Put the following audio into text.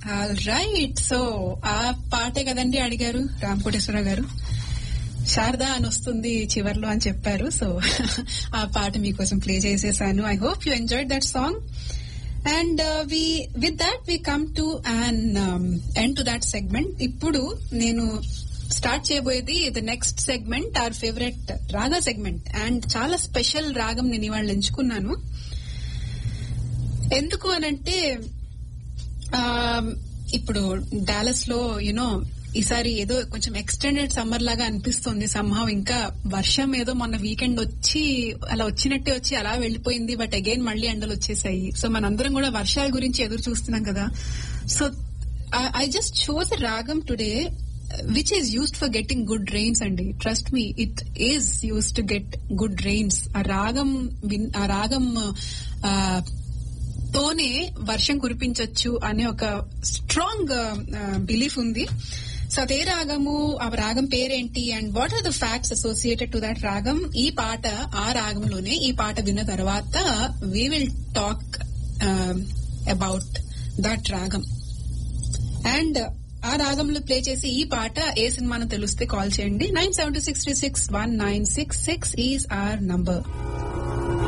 right so ఆ పాటే కదండి అడిగారు రామ్ కోటేశ్వర గారు శారదా అని వస్తుంది చివర్లో అని చెప్పారు సో ఆ పాట మీకోసం ప్లే చేసేసాను I hope you enjoy that song and we with that we come to an end to that segment ఇప్పుడు నేను స్టార్ట్ చేయబోయేది the next segment our favourite raga segment and చాలా స్పెషల్ రాగం నేను ఇవాళ ఎంచుకున్నాను ఎందుకు అనంటే ఆ, ఇప్పుడు డాలస్ లో యునో ఈసారి ఏదో కొంచెం ఎక్స్టెండెడ్ సమ్మర్ లాగా అనిపిస్తుంది సంహవ్ ఇంకా వర్షం ఏదో మొన్న వీకెండ్ వచ్చి అలా వచ్చినట్టే వచ్చి అలా వెళ్ళిపోయింది బట్ అగైన్ మళ్ళీ ఎండలు వచ్చేసాయి సో మనందరం కూడా వర్షాల గురించి ఎదురు చూస్తున్నాం కదా సో ఐ జస్ట్ షోస్ రాగం today which is used for getting good rains అండి trust me it is use to get good rains ఆ రాగం విన్- ఆ రాగం ఆ, తోనే వర్షం కురిపించొచ్చు అనే ఒక స్ట్రాంగ్ బిలీఫ్ ఉంది సో అదే రాగము ఆ రాగం పేరేంటి and what are the facts associated to that రాగం ఈ పాట ఆ రాగంలోనే ఈ పాట విన్న తర్వాత we will talk about that రాగం అండ్ ఆ రాగంలో ప్లే చేసి ఈ పాట ఏ సినిమాను తెలిస్తే కాల్ చేయండి nine seven two six three six one nine six six is our number